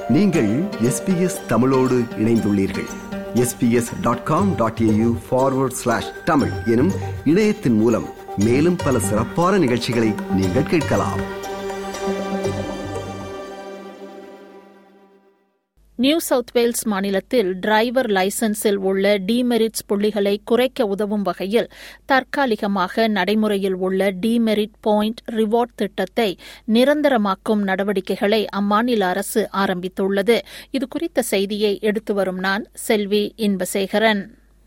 நீங்கள் எஸ்பிஎஸ் தமிழோடு இணைந்துள்ளீர்கள் SBS dot com dot AU forward slash Tamil எனும் இணையத்தின் மூலம் மேலும் பல சிறப்பான நிகழ்ச்சிகளை நீங்கள் கேட்கலாம் நியூ சவுத் வேல்ஸ் மாநிலத்தில் டிரைவர் லைசன்ஸில் உள்ள டிமெரிட்ஸ் புள்ளிகளை குறைக்க உதவும் வகையில் தற்காலிகமாக நடைமுறையில் உள்ள டிமெரிட் பாயிண்ட் ரிவார்ட் திட்டத்தை நிரந்தரமாக்கும் நடவடிக்கைகளை அம்மாநில அரசு ஆரம்பித்துள்ளது இதுகுறித்த செய்தியை எடுத்து வரும் நான் செல்வி இன்பசேகரன்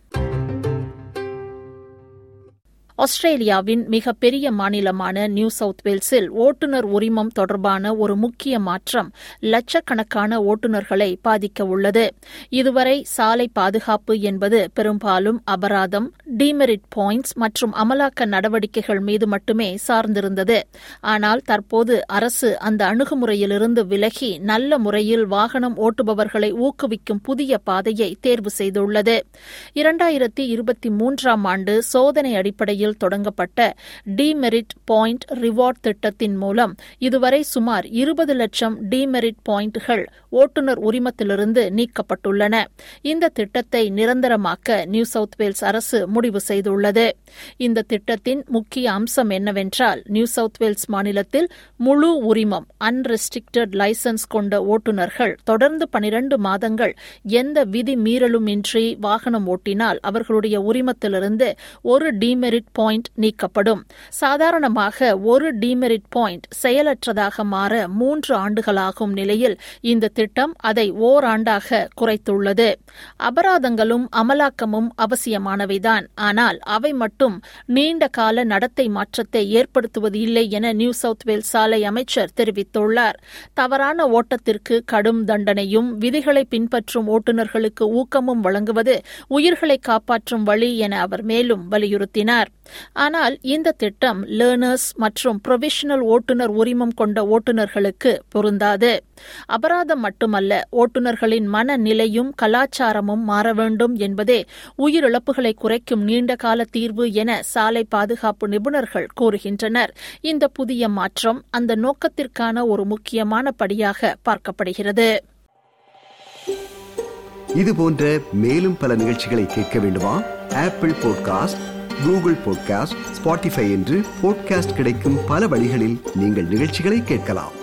ஆஸ்திரேலியாவின் மிகப்பெரிய மாநிலமான நியூ சவுத் வேல்ஸில் ஓட்டுநர் உரிமம் தொடர்பான ஒரு முக்கிய மாற்றம் லட்சக்கணக்கான ஓட்டுநர்களை பாதிக்க உள்ளது இதுவரை சாலை பாதுகாப்பு என்பது பெரும்பாலும் அபராதம் டிமெரிட் பாயிண்ட்ஸ் மற்றும் அமலாக்க நடவடிக்கைகள் மீது மட்டுமே சார்ந்திருந்தது ஆனால் தற்போது அரசு அந்த அணுகுமுறையிலிருந்து விலகி நல்ல முறையில் வாகனம் ஓட்டுபவர்களை ஊக்குவிக்கும் புதிய பாதையை தேர்வு செய்துள்ளது இரண்டாயிரத்தி இருபத்தி மூன்றாம் ஆண்டு சோதனை அடிப்படையில் முறையில் தொடங்கப்பட்ட டிமெரிட் பாயிண்ட் ரிவார்ட் திட்டத்தின் மூலம் இதுவரை சுமார் இருபது லட்சம் டிமெரிட் பாயிண்ட்கள் ஓட்டுநர் உரிமத்திலிருந்து நீக்கப்பட்டுள்ளன இந்த திட்டத்தை நிரந்தரமாக்க நியூ சவுத் வேல்ஸ் அரசு முடிவு செய்துள்ளது இந்த திட்டத்தின் முக்கிய அம்சம் என்னவென்றால் நியூ சவுத் வேல்ஸ் மாநிலத்தில் முழு உரிமம் அன்ரெஸ்ட்ரிக்டட் லைசன்ஸ் கொண்ட ஓட்டுநர்கள் தொடர்ந்து பனிரண்டு மாதங்கள் எந்த விதி மீறலுமின்றி வாகனம் ஓட்டினால் அவர்களுடைய உரிமத்திலிருந்து ஒரு டிமெரிட் பாயிண்ட் நீக்கப்படும் சாதாரணமாக ஒரு டிமெரிட் பாயிண்ட் செயலற்றதாக மாற மூன்று ஆண்டுகளாகும் நிலையில் இந்த திட்டம் அதை ஓராண்டாக குறைத்துள்ளது அபராதங்களும் அமலாக்கமும் அவசியமானவைதான் ஆனால் அவை மட்டும் நீண்ட கால நடத்தை மாற்றத்தை ஏற்படுத்துவது இல்லை என நியூ சவுத் வேல்ஸ் சாலை அமைச்சர் தெரிவித்துள்ளார் தவறான ஓட்டத்திற்கு கடும் தண்டனையும் விதிகளை பின்பற்றும் ஓட்டுநர்களுக்கு ஊக்கமும் வழங்குவது உயிர்களை காப்பாற்றும் வழி என அவர் மேலும் வலியுறுத்தினார் ஆனால் இந்த திட்டம் லேர்னர்ஸ் மற்றும் ப்ரொவிஷனல் ஓட்டுநர் உரிமம் கொண்ட ஓட்டுநர்களுக்கு பொருந்தாது அபராதம் மட்டுமல்ல ஓட்டுநர்களின் மனநிலையும் கலாச்சாரமும் மாற வேண்டும் என்பதே உயிரிழப்புகளை குறைக்கும் நீண்டகால தீர்வு என சாலை பாதுகாப்பு நிபுணர்கள் கூறுகின்றனர் இந்த புதிய மாற்றம் அந்த நோக்கத்திற்கான ஒரு முக்கியமான படியாக பார்க்கப்படுகிறது இது போன்ற மேலும் பல நிகழ்ச்சிகளை கேட்க வேண்டுமா Apple podcast Google podcast Spotify என்று பாட்காஸ்ட் கிடைக்கும் பல வழிகளில் நீங்கள் நிகழ்ச்சிகளை கேட்கலாம்